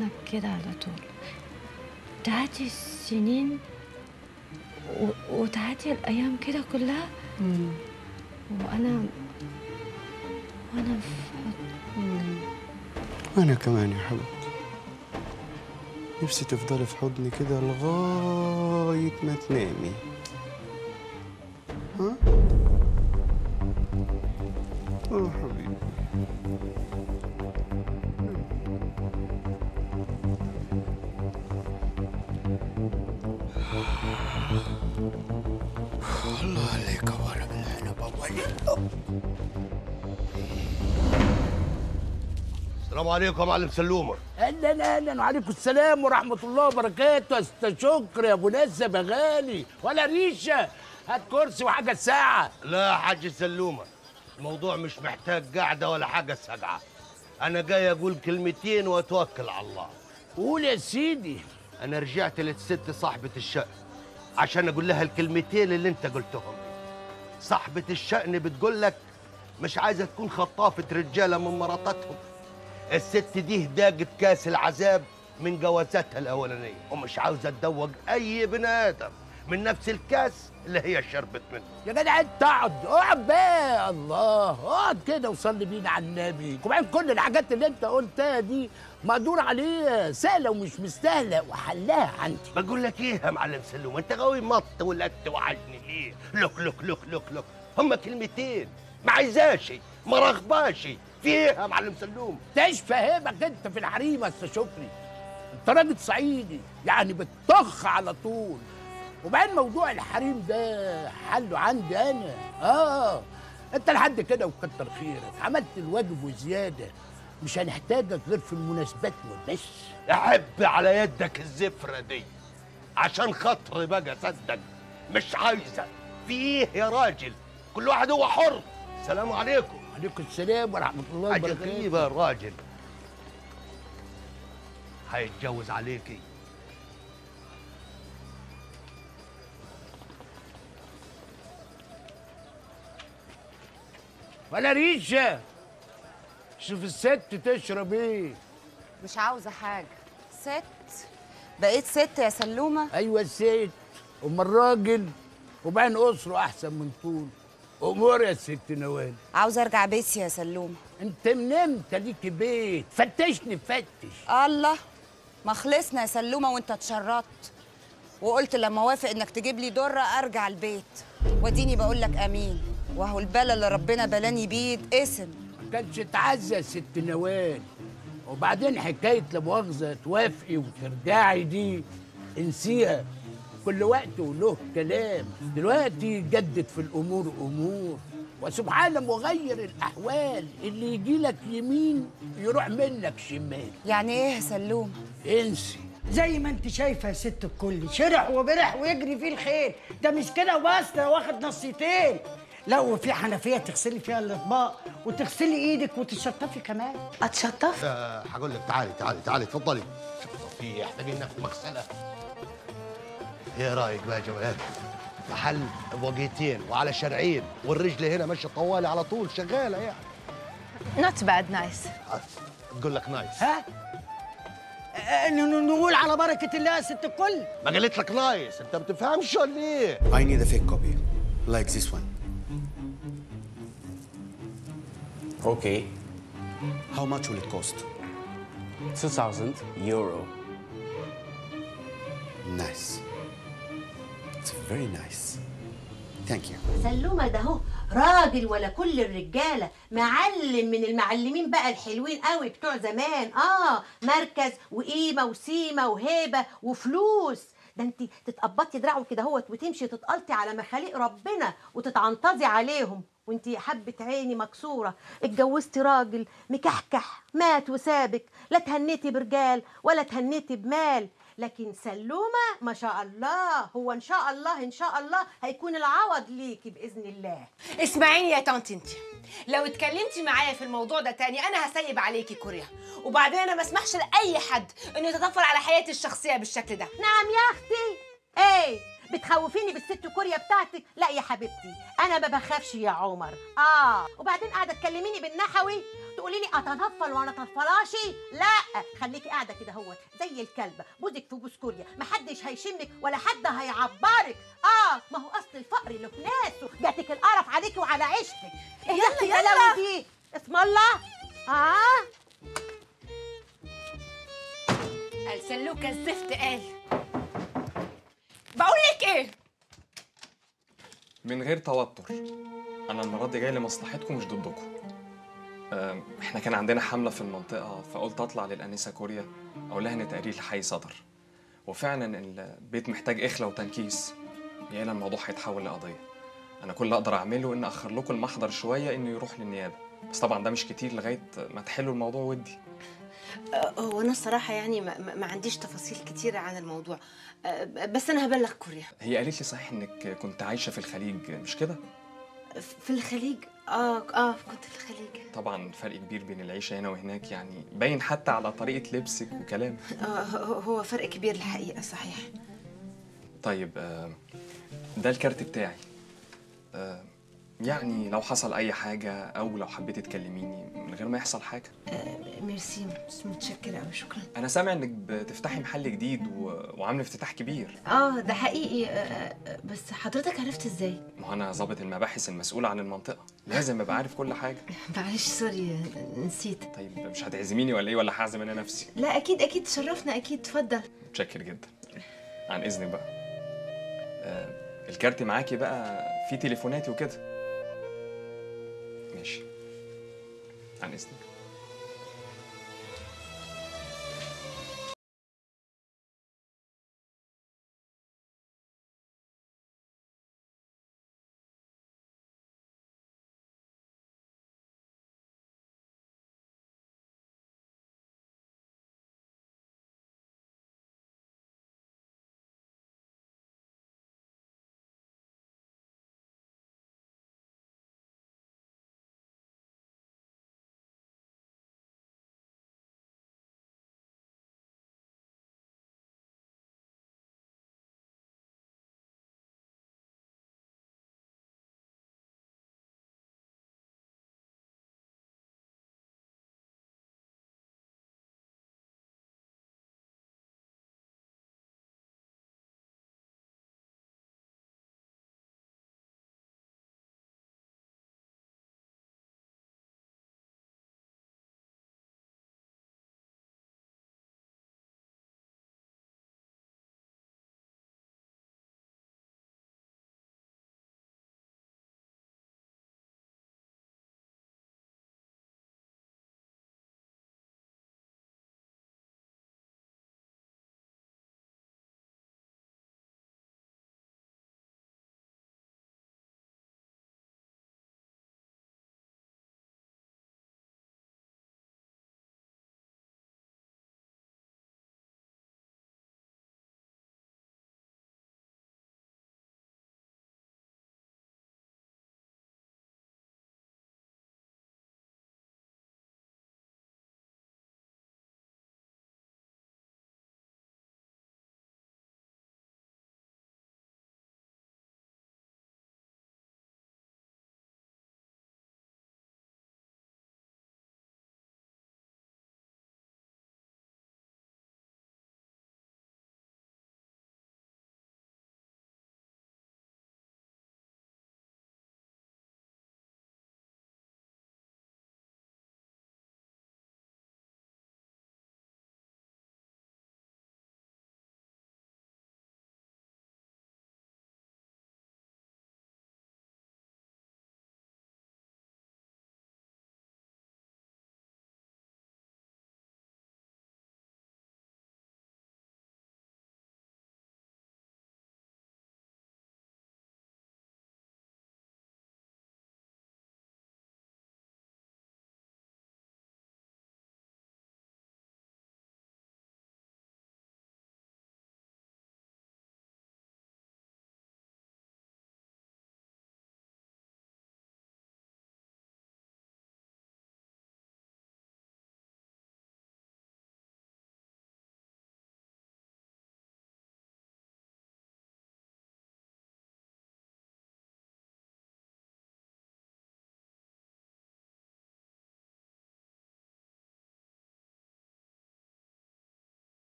بعضنا كده على طول تعدي السنين و... وتعدي الأيام كده كلها وأنا وأنا في حضن وأنا كمان يا حبيبتي نفسي تفضلي في حضني كده لغاية ما تنامي ها؟ اه حبيبي الله عليك يا ورق العنب أولي السلام عليكم يا معلم سلومه اهلا اهلا وعليكم السلام ورحمه الله وبركاته يا استاذ شكر يا ابو نزه يا غالي ولا ريشه هات كرسي وحاجه ساعه لا يا حاج سلومه الموضوع مش محتاج قعده ولا حاجه سجعه انا جاي اقول كلمتين واتوكل على الله قول يا سيدي انا رجعت للست صاحبه الشأن عشان اقول لها الكلمتين اللي انت قلتهم صاحبه الشأن بتقول لك مش عايزه تكون خطافه رجاله من مراتاتهم الست دي داقت كاس العذاب من جوازاتها الاولانيه ومش عاوزه تدوق اي بني ادم من نفس الكاس اللي هي شربت منه يا جدع انت اقعد اقعد بقى الله اقعد كده وصلي بينا على النبي وبعدين كل الحاجات اللي انت قلتها دي مقدور عليها سهله ومش مستاهله وحلها عندي بقول لك ايه يا معلم سلوم انت غاوي مط ولقت وعجني ليه لك لك لك لك لك هما كلمتين ما عايزاش ما رغباش في ايه يا معلم سلوم تاش فاهمك انت في الحريم يا استاذ شكري انت راجل صعيدي يعني بتطخ على طول وبعدين موضوع الحريم ده حله عندي انا اه انت لحد كده وكتر خيرك عملت الواجب وزياده مش هنحتاجك غير في المناسبات وبس احب على يدك الزفره دي عشان خاطري بقى صدق مش عايزه في ايه يا راجل كل واحد هو حر السلام عليكم عليكم السلام ورحمه الله حاجه وبركاته غريبه الراجل هيتجوز عليكي ولا ريشه شوف الست تشرب ايه مش عاوزة حاجة ست بقيت ست يا سلومة ايوه الست ام الراجل وبعدين اسره احسن من طول امور يا ست نوال عاوزة ارجع بيتي يا سلومة انت من امتى ليكي بيت فتشني فتش الله ما خلصنا يا سلومة وانت اتشرطت وقلت لما وافق انك تجيب لي درة ارجع البيت واديني بقول لك امين وهو البلا اللي ربنا بلاني بيه اسم ما كانش اتعزى يا ست نوال وبعدين حكايه لا مؤاخذه توافقي وترجعي دي انسيها كل وقت وله كلام دلوقتي جدت في الامور امور وسبحان مغير الاحوال اللي يجي لك يمين يروح منك شمال يعني ايه يا سلومة انسي زي ما انت شايفه يا ست الكل شرح وبرح ويجري فيه الخير ده مش كده وبس ده واخد نصيتين لو في حنفيه تغسلي فيها الاطباق وتغسلي ايدك وتشطفي كمان أتشطف؟ آه، هقول لك تعالي تعالي تعالي اتفضلي في محتاجين ناخد مغسله ايه رايك بقى يا جماعه محل بوجهتين وعلى شرعين والرجل هنا ماشيه طوالي على طول شغاله يعني Not bad, nice. آه، تقول لك نايس ها آه، ن- ن- نقول على بركه الله يا ست الكل ما قالت لك نايس انت ما بتفهمش ولا ايه I need a fake copy, like this one. Okay, How much will it cost? 2000 euro. Nice. It's very nice. Thank you. سلومة ده هو راجل ولا كل الرجالة معلم من المعلمين بقى الحلوين قوي بتوع زمان اه مركز وقيمة وسيمة وهيبة وفلوس ده انت تتقبطي دراعه كده هوت وتمشي تتقلطي على مخاليق ربنا وتتعنطزي عليهم وانت حبة عيني مكسورة اتجوزتي راجل مكحكح مات وسابك لا تهنيتي برجال ولا تهنيتي بمال لكن سلومة ما شاء الله هو ان شاء الله ان شاء الله هيكون العوض ليكي باذن الله اسمعيني يا طنط انت لو اتكلمتي معايا في الموضوع ده تاني انا هسيب عليكي كوريا وبعدين انا ما اسمحش لاي حد انه يتطفل على حياتي الشخصيه بالشكل ده نعم يا اختي ايه بتخوفيني بالست كوريا بتاعتك لا يا حبيبتي انا ما بخافش يا عمر اه وبعدين قاعده تكلميني بالنحوي تقولي لي اتنفل وانا طفلاشي لا خليكي قاعده كده هو زي الكلبه بوزك في بوز كوريا محدش هيشمك ولا حد هيعبرك اه ما هو اصل الفقر له ناس جاتك القرف عليكي وعلى عيشتك ايه يلا، يا يلا. البلاوي دي اسم الله اه قال سلوكه الزفت قال بقول لك ايه من غير توتر انا المره دي جاي لمصلحتكم مش ضدكم أم، احنا كان عندنا حمله في المنطقه فقلت اطلع للانسه كوريا اقول لها ان تقرير الحي صدر وفعلا البيت محتاج اخلة وتنكيس يا الا الموضوع هيتحول لقضيه انا كل اللي اقدر اعمله ان اخر لكم المحضر شويه انه يروح للنيابه بس طبعا ده مش كتير لغايه ما تحلوا الموضوع ودي آه، هو انا الصراحه يعني ما, ما- ما عنديش تفاصيل كتيره عن الموضوع آه، بس انا هبلغ كوريا هي قالت لي صحيح انك كنت عايشه في الخليج مش كده في الخليج اه اه كنت في الخليج طبعا فرق كبير بين العيشه هنا وهناك يعني باين حتى على طريقه لبسك وكلامك آه هو هو فرق كبير الحقيقه صحيح طيب آه، ده الكارت بتاعي آه، يعني لو حصل اي حاجه او لو حبيتي تكلميني من غير ما يحصل حاجه آه ميرسي مش متشكره قوي شكرا انا سامع انك بتفتحي محل جديد و... وعامله افتتاح كبير اه ده حقيقي آه، آه، بس حضرتك عرفت ازاي ما هو انا ظابط المباحث المسؤول عن المنطقه لازم ابقى عارف كل حاجه معلش سوري آه، نسيت طيب مش هتعزميني ولا ايه ولا هعزم انا نفسي لا اكيد اكيد شرفنا اكيد اتفضل متشكر جدا عن اذنك بقى آه، الكارت معاكي بقى فيه تليفوناتي وكده ماشي عن اذنك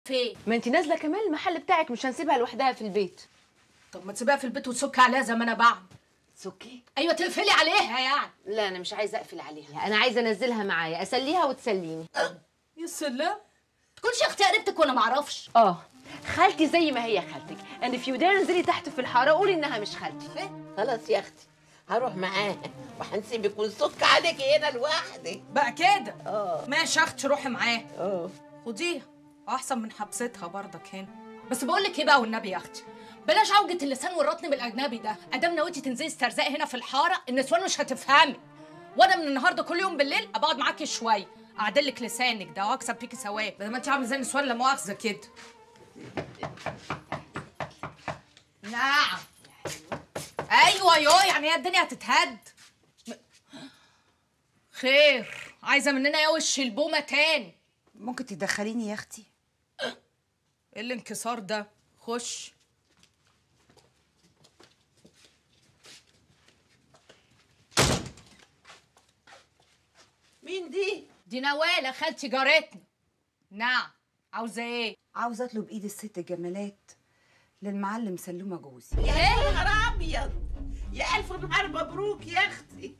فين ما انت نازله كمان المحل بتاعك مش هنسيبها لوحدها في البيت طب ما تسيبها في البيت وتسكي عليها زي ما انا بعمل سكي ايوه تقفلي عليها يعني لا انا مش عايزه اقفل عليها انا عايزه انزلها معايا اسليها وتسليني يا سلام تكونش يا اختي قريبتك وانا معرفش اه خالتي زي ما هي خالتك and if you dare انزلي تحت في الحاره قولي انها مش خالتي خلاص يا اختي هروح معاها وهنسيبك ونسك عليكي هنا لوحدك بقى كده اه ماشي يا اختي روحي معاه اه خديها احسن من حبستها برضك هنا بس بقول لك ايه بقى والنبي يا اختي بلاش عوجة اللسان والرطن بالاجنبي ده ادام نويتي تنزلي استرزاقي هنا في الحاره النسوان مش هتفهمي وانا من النهارده كل يوم بالليل ابقعد معاكي شويه اعدل لك لسانك ده واكسب فيكي ثواب بدل ما انت عامله زي النسوان لا مؤاخذه كده نعم ايوه يو يعني هي الدنيا هتتهد خير عايزه مننا يا وش البومه تاني ممكن تدخليني يا اختي ايه الانكسار ده خش مين دي دي نواله خالتي جارتنا نعم عاوزه ايه عاوزه اطلب ايد الست جمالات للمعلم سلومه جوزي يا نهار ابيض يا الف نهار مبروك يا اختي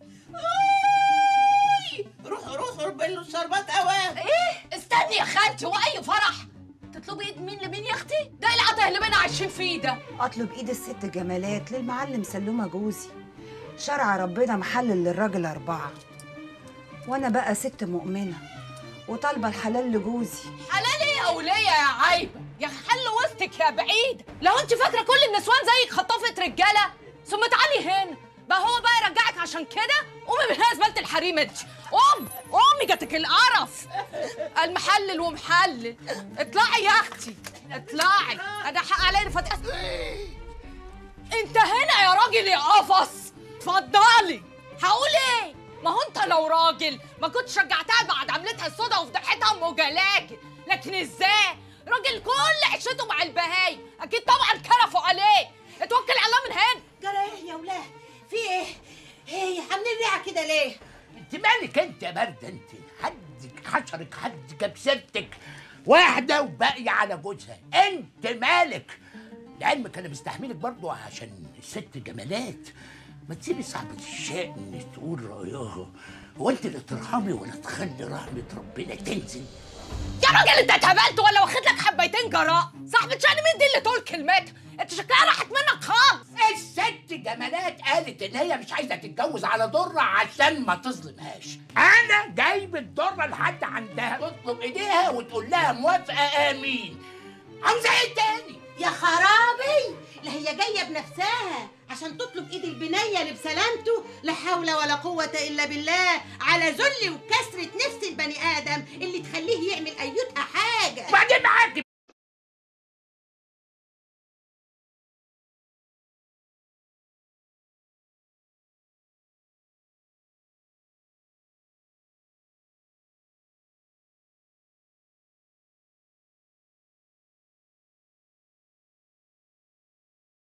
أوي. روحوا روحوا له الشربات اوام ايه استني يا خالتي هو اي فرح تطلبي ايد مين لمين يا اختي ده إيه العطا اللي بينا عايشين فيه ده اطلب ايد الست جمالات للمعلم سلومه جوزي شرع ربنا محلل للراجل اربعه وانا بقى ست مؤمنه وطالبه الحلال لجوزي حلال ايه يا وليه يا عايبه يا حل وسطك يا بعيد لو انت فاكره كل النسوان زيك خطافه رجاله ثم تعالي هنا بقى هو بقى يرجعك عشان كده قومي من هنا زباله الحريم انت قومي قومي جاتك القرف المحلل ومحلل اطلعي يا اختي اطلعي انا حق عليا فتح انت هنا يا راجل يا قفص اتفضلي هقول ايه ما هو انت لو راجل ما كنت شجعتها بعد عملتها السودا وفضحتها ام جلاكي لكن ازاي راجل كل عيشته مع البهاي اكيد طبعا كرفوا عليه اتوكل على الله من هنا جرى ايه يا ولاد في ايه ايه عاملين ريعه كده ليه انت مالك انت يا برده انت حدك حشرك حد جاب سيرتك واحده وباقيه على جوزها انت مالك لعلمك انا مستحملك برضو عشان الست جمالات ما تسيبي صاحبة الشأن تقول رأيها هو انت اللي ترحمي ولا تخلي رحمة ربنا تنزل يا راجل انت اتهبلت ولا واخد لك حبيتين جراء صاحبة شأن مين دي اللي تقول كلمتها انت شكلها راحت منك خالص الست جمالات قالت ان هي مش عايزه تتجوز على ضره عشان ما تظلمهاش انا جايب الضره لحد عندها تطلب ايديها وتقول لها موافقه امين عاوزه ايه تاني يا خرابي لا هي جايه بنفسها عشان تطلب ايد البنيه لبسلامته لا حول ولا قوه الا بالله على ذل وكسره نفس البني ادم اللي تخليه يعمل ايتها حاجه وبعدين معاكي